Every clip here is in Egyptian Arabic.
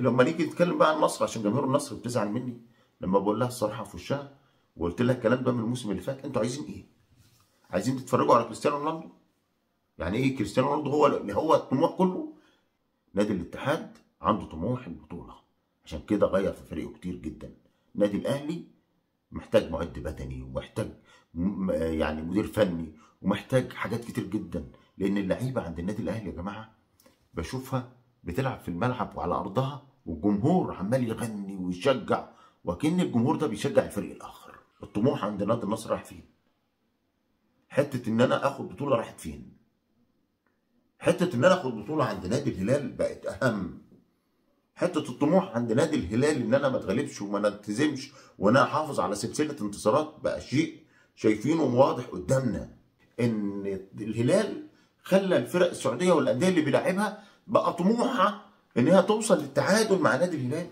لما نيجي نتكلم بقى عن النصر عشان جماهير النصر بتزعل مني لما بقول لها الصراحه في وشها وقلت لها الكلام ده من الموسم اللي فات انتوا عايزين ايه؟ عايزين تتفرجوا على كريستيانو رونالدو؟ يعني ايه كريستيانو رونالدو هو اللي هو الطموح كله؟ نادي الاتحاد عنده طموح البطوله عشان كده غير في فريقه كتير جدا نادي الاهلي محتاج معد بدني ومحتاج م- يعني مدير فني ومحتاج حاجات كتير جدا لان اللعيبه عند النادي الاهلي يا جماعه بشوفها بتلعب في الملعب وعلى ارضها والجمهور عمال يغني ويشجع وكأن الجمهور ده بيشجع الفريق الاخر الطموح عند نادي النصر رايح فين حته ان انا اخد بطوله راحت فين حته ان انا اخد بطوله عند نادي الهلال بقت اهم حته الطموح عند نادي الهلال ان انا ما اتغلبش وما نلتزمش وانا احافظ على سلسله انتصارات بقى شيء شايفينه واضح قدامنا ان الهلال خلى الفرق السعوديه والانديه اللي بيلعبها بقى طموحها ان هي توصل للتعادل مع نادي الهلال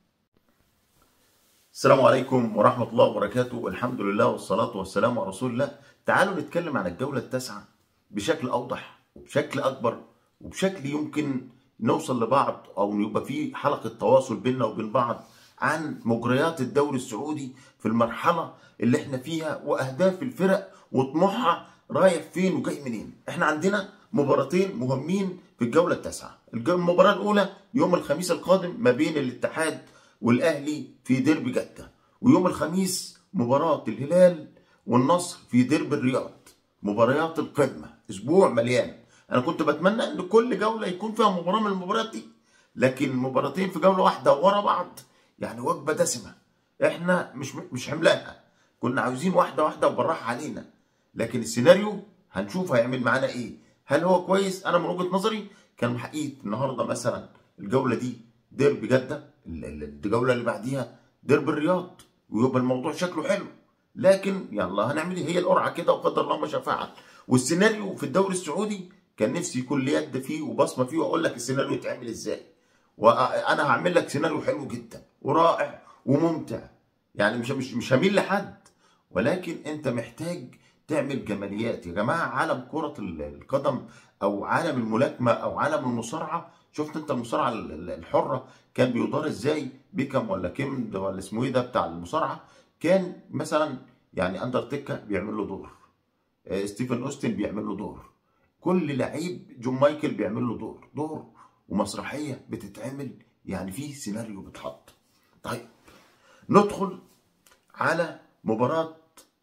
السلام عليكم ورحمة الله وبركاته الحمد لله والصلاة والسلام على رسول الله تعالوا نتكلم عن الجولة التاسعة بشكل أوضح وبشكل أكبر وبشكل يمكن نوصل لبعض أو يبقى في حلقة تواصل بيننا وبين بعض عن مجريات الدوري السعودي في المرحلة اللي احنا فيها وأهداف الفرق وطموحها رايح فين وجاي منين احنا عندنا مباراتين مهمين في الجولة التاسعة الج- المباراة الأولى يوم الخميس القادم ما بين الاتحاد والاهلي في ديربي جده ويوم الخميس مباراه الهلال والنصر في ديربي الرياض مباريات القمه اسبوع مليان انا كنت بتمنى ان كل جوله يكون فيها مباراه من المباريات دي لكن مباراتين في جوله واحده ورا بعض يعني وجبه دسمه احنا مش مش حملانها كنا عاوزين واحده واحده وبالراحه علينا لكن السيناريو هنشوف هيعمل معانا ايه هل هو كويس انا من وجهه نظري كان حقيقه النهارده مثلا الجوله دي ديربي جده ال- ال- الجوله اللي بعديها ديربي الرياض ويبقى الموضوع شكله حلو لكن يلا هنعمل ايه هي القرعه كده وقدر الله ما شاء فعل والسيناريو في الدوري السعودي كان نفسي يكون لي يد فيه وبصمه فيه واقول لك السيناريو يتعمل ازاي وانا هعمل لك سيناريو حلو جدا ورائع وممتع يعني مش مش مش هميل لحد ولكن انت محتاج تعمل جماليات يا جماعه عالم كره ال- القدم او عالم الملاكمه او عالم المصارعه شفت انت المصارعه ال- ال- الحره كان بيدار ازاي بيكم ولا كيم ده ولا اسمه ايه ده بتاع المصارعه كان مثلا يعني اندرتيكا بيعمل له دور آه، ستيفن اوستن بيعمل له دور كل لعيب جون مايكل بيعمل له دور دور ومسرحيه بتتعمل يعني في سيناريو بيتحط طيب ندخل على مباراه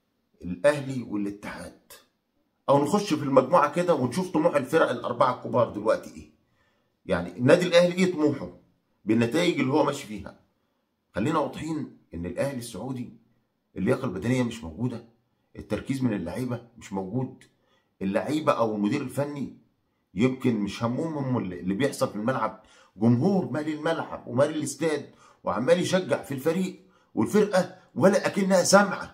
الاهلي والاتحاد او نخش في المجموعه كده ونشوف طموح الفرق الاربعه الكبار دلوقتي ايه يعني النادي الاهلي ايه طموحه بالنتائج اللي هو ماشي فيها خلينا واضحين ان الاهلي السعودي اللياقه البدنيه مش موجوده التركيز من اللعيبه مش موجود اللعيبه او المدير الفني يمكن مش همهم اللي اللي بيحصل في الملعب جمهور مالي الملعب ومالي الاستاد وعمال يشجع في الفريق والفرقه ولا اكنها سامعه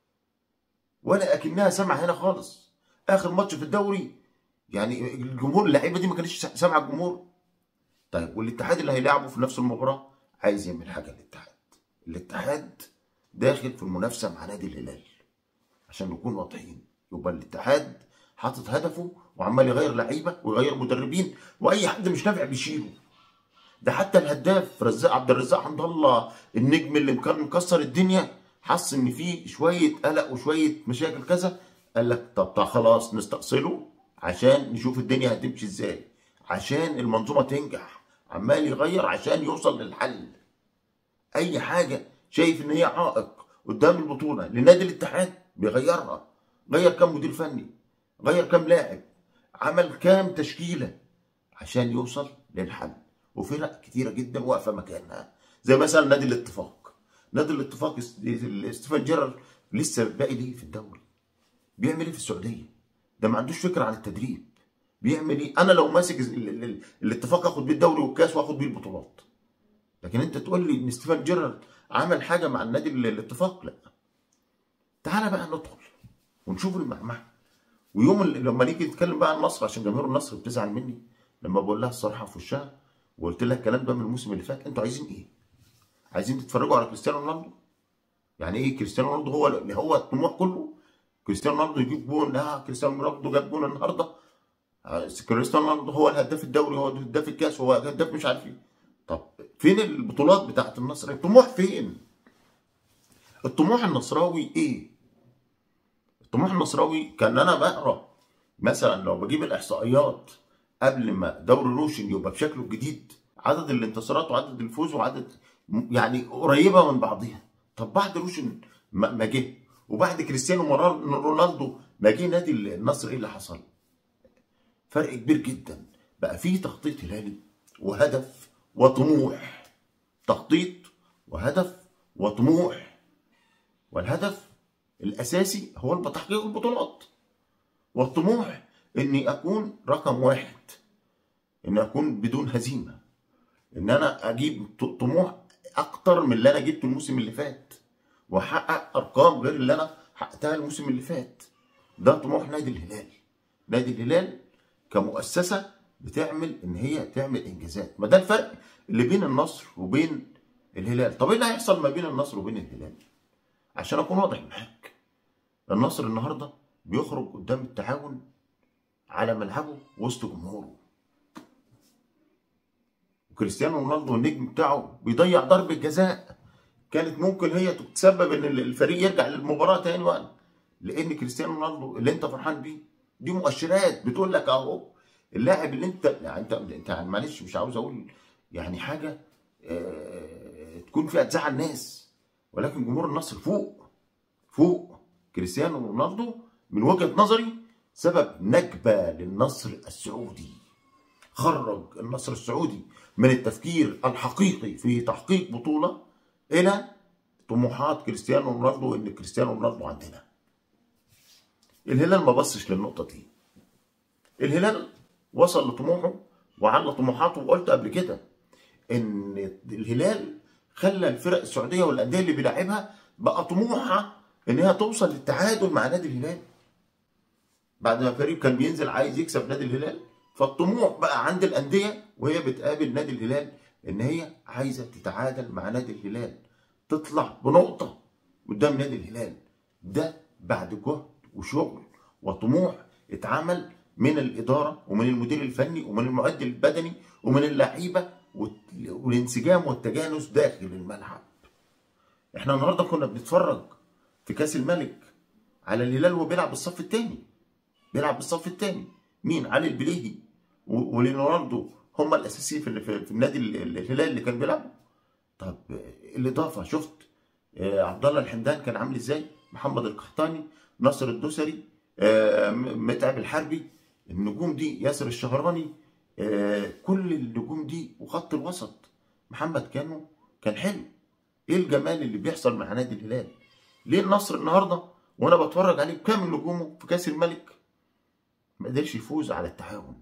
ولا اكنها سامعه هنا خالص اخر ماتش في الدوري يعني الجمهور اللعيبه دي ما كانتش سامعه الجمهور طيب والاتحاد اللي هيلعبه في نفس المباراه عايز يعمل حاجه الاتحاد الاتحاد داخل في المنافسه مع نادي الهلال عشان نكون واضحين يبقى الاتحاد حاطط هدفه وعمال يغير لعيبه ويغير مدربين واي حد مش نافع بيشيله ده حتى الهداف رزاق عبد الرزاق حمد الله النجم اللي كان مكسر الدنيا حس ان في شويه قلق وشويه مشاكل كذا قال لك طب طب خلاص نستأصله عشان نشوف الدنيا هتمشي ازاي عشان المنظومه تنجح عمال يغير عشان يوصل للحل اي حاجه شايف ان هي عائق قدام البطوله لنادي الاتحاد بيغيرها غير كام مدير فني غير كام لاعب عمل كام تشكيله عشان يوصل للحل وفرق كتيره جدا واقفه مكانها زي مثلا نادي الاتفاق نادي الاتفاق است- ستيفن جيرارد لسه باقي ليه في الدوري بيعمل ايه في السعوديه ده ما عندوش فكره عن التدريب بيعمل ايه انا لو ماسك ال- ال- ال- الاتفاق اخد بيه الدوري والكاس واخد بيه البطولات لكن انت تقول لي ان ستيفن جيرارد عمل حاجه مع النادي ال- الاتفاق لا تعالى بقى ندخل ونشوف المعمعة ويوم ال- لما نيجي نتكلم بقى عن النصر عشان جماهير النصر بتزعل مني لما بقول لها الصراحه في وشها وقلت لها الكلام ده من الموسم اللي فات انتوا عايزين ايه؟ عايزين تتفرجوا على كريستيانو رونالدو؟ يعني ايه كريستيانو رونالدو هو اللي هو الطموح كله؟ كريستيانو رونالدو يجيب جون لا كريستيانو رونالدو جاب جون النهارده آه، كريستيانو رونالدو هو الهداف الدوري هو هداف الكاس هو هداف مش عارف ايه طب فين البطولات بتاعت النصر الطموح فين الطموح النصراوي ايه الطموح النصراوي كان انا بقرا مثلا لو بجيب الاحصائيات قبل ما دوري روشن يبقى بشكله الجديد عدد الانتصارات وعدد الفوز وعدد يعني قريبه من بعضها طب بعد روشن ما جه وبعد كريستيانو رونالدو ما جه نادي النصر ايه اللي حصل؟ فرق كبير جدا بقى فيه تخطيط هلالي وهدف وطموح تخطيط وهدف وطموح والهدف الاساسي هو تحقيق البطولات والطموح اني اكون رقم واحد اني اكون بدون هزيمه ان انا اجيب طموح اكتر من اللي انا جبته الموسم اللي فات واحقق ارقام غير اللي انا حققتها الموسم اللي فات ده طموح نادي الهلال نادي الهلال كمؤسسه بتعمل ان هي تعمل انجازات ما ده الفرق اللي بين النصر وبين الهلال طب ايه اللي هيحصل ما بين النصر وبين الهلال عشان اكون واضح معاك النصر النهارده بيخرج قدام التعاون على ملعبه وسط جمهوره وكريستيانو رونالدو النجم بتاعه بيضيع ضربه جزاء كانت ممكن هي تسبب ان الفريق يرجع للمباراه تاني وقت لان كريستيانو رونالدو اللي انت فرحان بيه دي مؤشرات بتقول لك اهو اللاعب اللي انت يعني انت انت معلش مش عاوز اقول يعني حاجه اه تكون فيها تزعل الناس ولكن جمهور النصر فوق فوق كريستيانو رونالدو من وجهه نظري سبب نكبه للنصر السعودي خرج النصر السعودي من التفكير الحقيقي في تحقيق بطوله الى طموحات كريستيانو رونالدو ان كريستيانو رونالدو عندنا الهلال ما بصش للنقطه دي الهلال وصل لطموحه وعلى طموحاته وقلت قبل كده ان الهلال خلى الفرق السعوديه والانديه اللي بيلعبها بقى طموحها ان هي توصل للتعادل مع نادي الهلال بعد ما فريق كان بينزل عايز يكسب نادي الهلال فالطموح بقى عند الانديه وهي بتقابل نادي الهلال ان هي عايزه تتعادل مع نادي الهلال تطلع بنقطه قدام نادي الهلال ده بعد جهد وشغل وطموح اتعمل من الاداره ومن المدير الفني ومن المعد البدني ومن اللعيبه والانسجام والتجانس داخل الملعب. احنا النهارده كنا بنتفرج في كاس الملك على الهلال وهو بيلعب بالصف الثاني. بيلعب بالصف الثاني مين؟ علي البليهي وليناردو هم الاساسيين في, في, في النادي الهلال اللي كان بيلعبوا. طب الاضافه شفت عبد الله الحمدان كان عامل ازاي؟ محمد القحطاني ناصر الدوسري متعب الحربي النجوم دي ياسر الشهراني كل النجوم دي وخط الوسط محمد كانو كان حلو ايه الجمال اللي بيحصل مع نادي الهلال ليه النصر النهارده وانا بتفرج عليه بكامل نجومه في كاس الملك ما قدرش يفوز على التعاون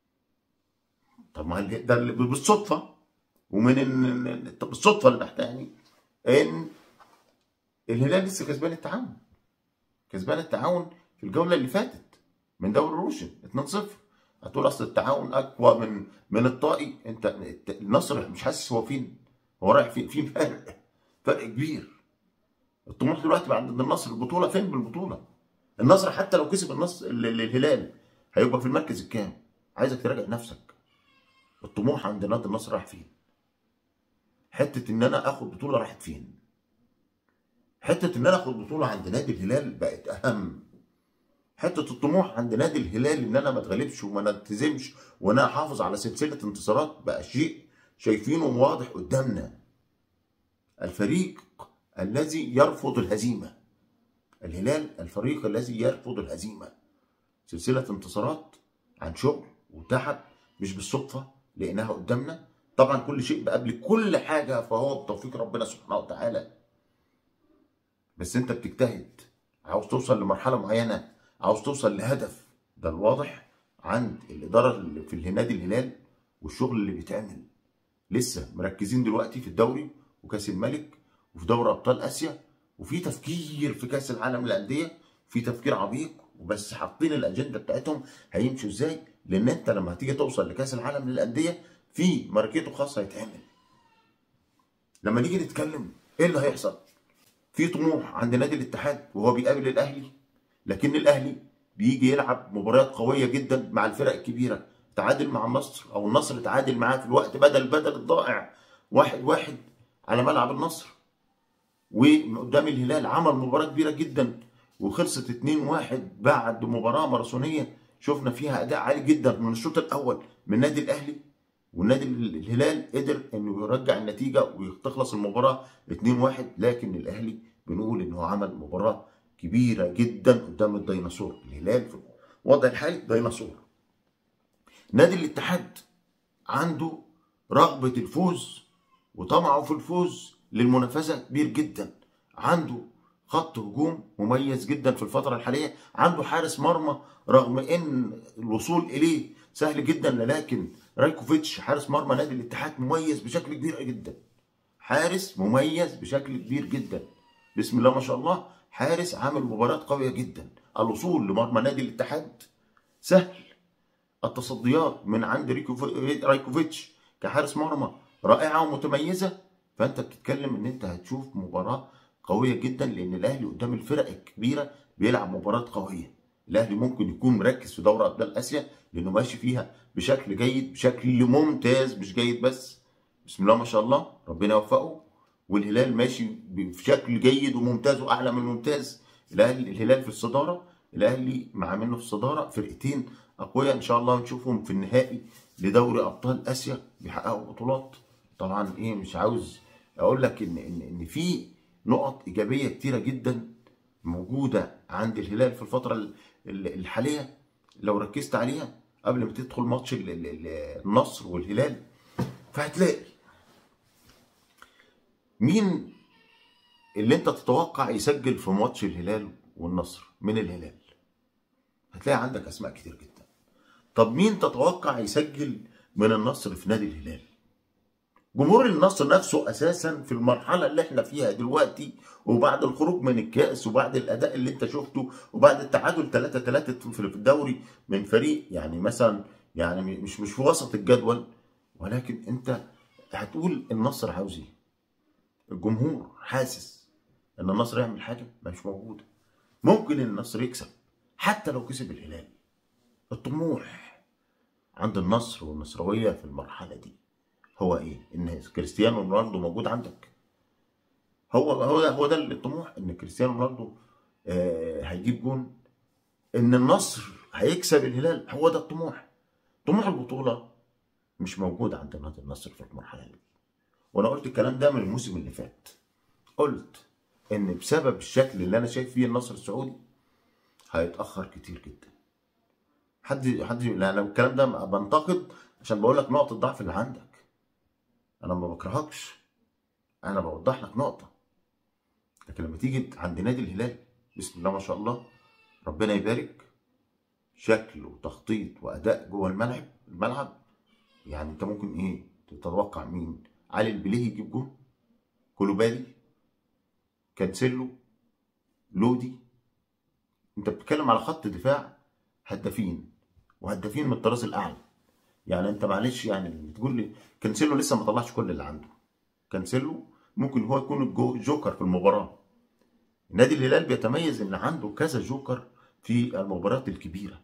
طب ما ده بالصدفه ومن بالصدفه اللي تحتاني ان الهلال لسه كسبان التعاون كسبان التعاون في الجوله اللي فاتت من دوري روشن 2-0 هتقول اصل التعاون اقوى من من الطائي انت النصر مش حاسس هو فين هو رايح فين في فرق فرق كبير الطموح دلوقتي بقى عند النصر البطوله فين بالبطوله النصر حتى لو كسب النصر الهلال هيبقى في المركز الكام عايزك تراجع نفسك الطموح عند نادي النصر رايح فين حته ان انا اخد بطوله راحت فين حته ان انا اخد بطوله عند نادي الهلال بقت اهم حته الطموح عند نادي الهلال ان انا ما اتغلبش وما نلتزمش وان انا احافظ على سلسله انتصارات بقى شيء شايفينه واضح قدامنا الفريق الذي يرفض الهزيمه الهلال الفريق الذي يرفض الهزيمه سلسله انتصارات عن شغل وتعب مش بالصدفه لقيناها قدامنا طبعا كل شيء بقبل كل حاجه فهو بتوفيق ربنا سبحانه وتعالى بس انت بتجتهد عاوز توصل لمرحله معينه عاوز توصل لهدف ده الواضح عند الاداره اللي في نادي الهلال والشغل اللي بيتعمل لسه مركزين دلوقتي في الدوري وكاس الملك وفي دوري ابطال اسيا وفي تفكير في كاس العالم للانديه في تفكير عميق وبس حاطين الاجنده بتاعتهم هيمشوا ازاي لان انت لما هتيجي توصل لكاس العالم للانديه في ماركته خاص هيتعمل لما نيجي نتكلم ايه اللي هيحصل في طموح عند نادي الاتحاد وهو بيقابل الاهلي لكن الاهلي بيجي يلعب مباريات قويه جدا مع الفرق الكبيره تعادل مع النصر او النصر تعادل معاه في الوقت بدل بدل الضائع واحد واحد على ملعب النصر وقدام الهلال عمل مباراة كبيرة جدا وخلصت 2-1 بعد مباراة ماراثونية شفنا فيها أداء عالي جدا من الشوط الأول من النادي الأهلي والنادي الهلال قدر انه يرجع النتيجة وتخلص المباراة 2-1 لكن الأهلي بنقول انه عمل مباراة كبيرة جدا قدام الديناصور الهلال في الوضع الحالي ديناصور نادي الاتحاد عنده رغبة الفوز وطمعه في الفوز للمنافسة كبير جدا عنده خط هجوم مميز جدا في الفترة الحالية عنده حارس مرمى رغم ان الوصول اليه سهل جدا لكن رايكوفيتش حارس مرمى نادي الاتحاد مميز بشكل كبير جدا حارس مميز بشكل كبير جدا بسم الله ما شاء الله حارس عامل مباراة قوية جدا الوصول لمرمى نادي الاتحاد سهل التصديات من عند رايكوفيتش كحارس مرمى رائعة ومتميزة فأنت بتتكلم إن أنت هتشوف مباراة قوية جدا لأن الأهلي قدام الفرق الكبيرة بيلعب مباراة قوية الأهلي ممكن يكون مركز في دوري أبطال آسيا لأنه ماشي فيها بشكل جيد بشكل ممتاز مش جيد بس بسم الله ما شاء الله ربنا يوفقه والهلال ماشي بشكل جيد وممتاز واعلى من ممتاز الاهلي الهلال في الصداره الاهلي مع منه في الصداره فرقتين اقوياء ان شاء الله نشوفهم في النهائي لدوري ابطال اسيا بيحققوا بطولات طبعا ايه مش عاوز اقول لك ان ان ان في نقط ايجابيه كتيره جدا موجوده عند الهلال في الفتره الحاليه لو ركزت عليها قبل ما تدخل ماتش النصر والهلال فهتلاقي مين اللي انت تتوقع يسجل في ماتش الهلال والنصر من الهلال هتلاقي عندك اسماء كتير جدا طب مين تتوقع يسجل من النصر في نادي الهلال جمهور النصر نفسه اساسا في المرحله اللي احنا فيها دلوقتي وبعد الخروج من الكاس وبعد الاداء اللي انت شفته وبعد التعادل 3 3 في الدوري من فريق يعني مثلا يعني مش مش في وسط الجدول ولكن انت هتقول النصر عاوز ايه الجمهور حاسس ان النصر يعمل حاجه مش موجوده ممكن النصر يكسب حتى لو كسب الهلال الطموح عند النصر والنصراويه في المرحله دي هو ايه ان كريستيانو رونالدو موجود عندك هو هو ده هو ده الطموح ان كريستيانو رونالدو آه هيجيب جون ان النصر هيكسب الهلال هو ده الطموح طموح البطوله مش موجود عند نادي النصر في المرحله دي وانا قلت الكلام ده من الموسم اللي فات قلت ان بسبب الشكل اللي انا شايف فيه النصر السعودي هيتاخر كتير جدا حد حد انا الكلام ده بنتقد عشان بقول لك نقطه الضعف اللي عندك انا ما بكرهكش انا بوضح لك نقطه لكن لما تيجي عند نادي الهلال بسم الله ما شاء الله ربنا يبارك شكل وتخطيط واداء جوه الملعب الملعب يعني انت ممكن ايه تتوقع مين علي البليه يجيب جون كولوبالي كانسيلو لودي انت بتتكلم على خط دفاع هدافين وهدافين من الطراز الاعلى يعني انت معلش يعني تقول لي كانسيلو لسه ما طلعش كل اللي عنده كانسيلو ممكن هو يكون الجوكر في المباراه نادي الهلال بيتميز ان عنده كذا جوكر في المباريات الكبيره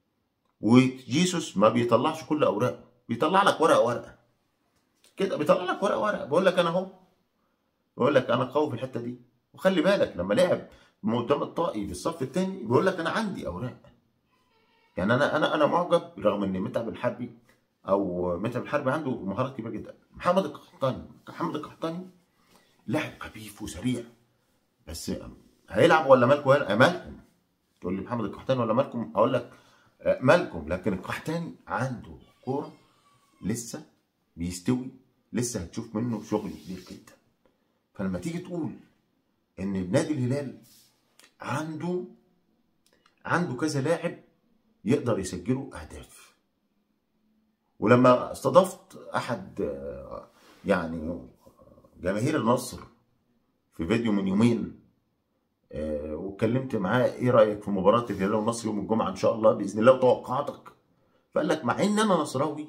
وجيسوس ما بيطلعش كل اوراقه بيطلع لك ورقه ورقه كده بيطلع لك ورقه ورقه بقول لك انا اهو بقول لك انا قوي في الحته دي وخلي بالك لما لعب قدام الطائي في الصف الثاني بيقول لك انا عندي اوراق يعني انا انا انا معجب رغم ان متعب الحربي او متعب الحربي عنده مهارات كبيره جدا محمد القحطاني محمد القحطاني لاعب خفيف وسريع بس هيلعب ولا مالكم هيلعب مالكم تقول لي محمد القحطاني ولا مالكم اقول لك مالكم لكن القحطاني عنده كوره لسه بيستوي لسه هتشوف منه شغل كبير جدا فلما تيجي تقول ان نادي الهلال عنده عنده كذا لاعب يقدر يسجلوا اهداف ولما استضفت احد يعني جماهير النصر في فيديو من يومين واتكلمت معاه ايه رايك في مباراه الهلال والنصر يوم الجمعه ان شاء الله باذن الله وتوقعاتك فقال لك مع ان انا نصراوي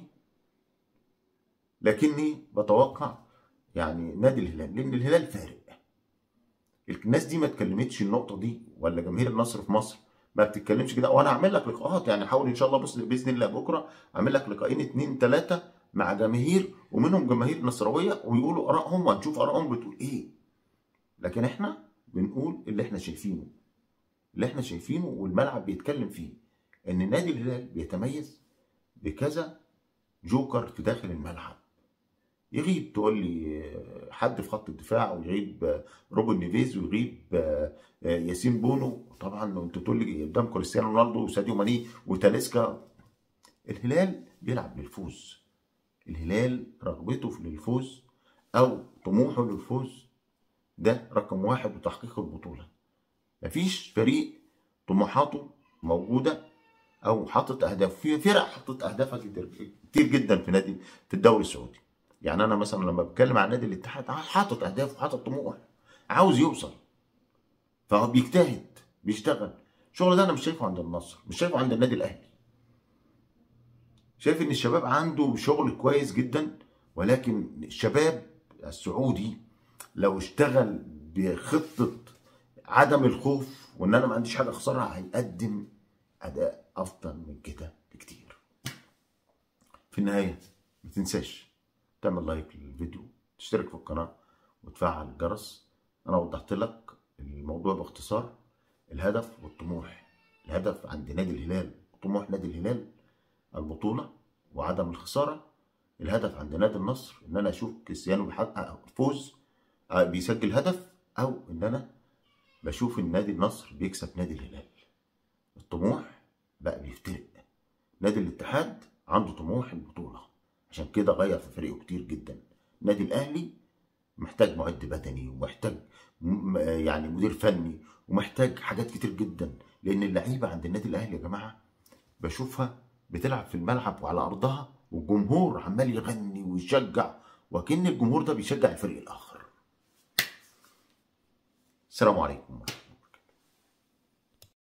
لكني بتوقع يعني نادي الهلال لان الهلال فارق الناس دي ما اتكلمتش النقطه دي ولا جماهير النصر في مصر ما بتتكلمش كده وانا هعمل لك لقاءات يعني حاول ان شاء الله بص باذن الله بكره اعمل لك لقاءين اتنين تلاته مع جماهير ومنهم جماهير نصراويه ويقولوا ارائهم وهنشوف ارائهم بتقول ايه لكن احنا بنقول اللي احنا شايفينه اللي احنا شايفينه والملعب بيتكلم فيه ان نادي الهلال بيتميز بكذا جوكر في داخل الملعب يغيب تقول لي حد في خط الدفاع ويغيب روبن نيفيز ويغيب ياسين بونو طبعا انت تقول لي قدام كريستيانو رونالدو وساديو ماني وتاليسكا الهلال بيلعب للفوز الهلال رغبته في للفوز او طموحه للفوز ده رقم واحد وتحقيق البطوله مفيش فريق طموحاته موجوده او حاطط اهداف في فرق حطت اهدافها كتير كتير جدا في نادي في الدوري السعودي يعني انا مثلا لما بتكلم عن نادي الاتحاد حاطط اهداف وحاطط طموح عاوز يوصل فهو بيجتهد بيشتغل الشغل ده انا مش شايفه عند النصر مش شايفه عند النادي الاهلي شايف ان الشباب عنده شغل كويس جدا ولكن الشباب السعودي لو اشتغل بخطه عدم الخوف وان انا ما عنديش حاجه اخسرها هيقدم اداء افضل من كده بكتير في النهايه ما تنساش تعمل لايك للفيديو تشترك في القناه وتفعل الجرس انا وضحت لك الموضوع باختصار الهدف والطموح الهدف عند نادي الهلال طموح نادي الهلال البطوله وعدم الخساره الهدف عند نادي النصر ان انا اشوف كريستيانو بيحقق فوز بيسجل هدف او ان انا بشوف النادي النصر بيكسب نادي الهلال الطموح بقى بيفترق نادي الاتحاد عنده طموح البطوله عشان كده غير في فريقه كتير جدا النادي الاهلي محتاج معد بدني ومحتاج يعني مدير فني ومحتاج حاجات كتير جدا لان اللعيبه عند النادي الاهلي يا جماعه بشوفها بتلعب في الملعب وعلى ارضها والجمهور عمال يغني ويشجع وكأن الجمهور ده بيشجع الفريق الاخر السلام عليكم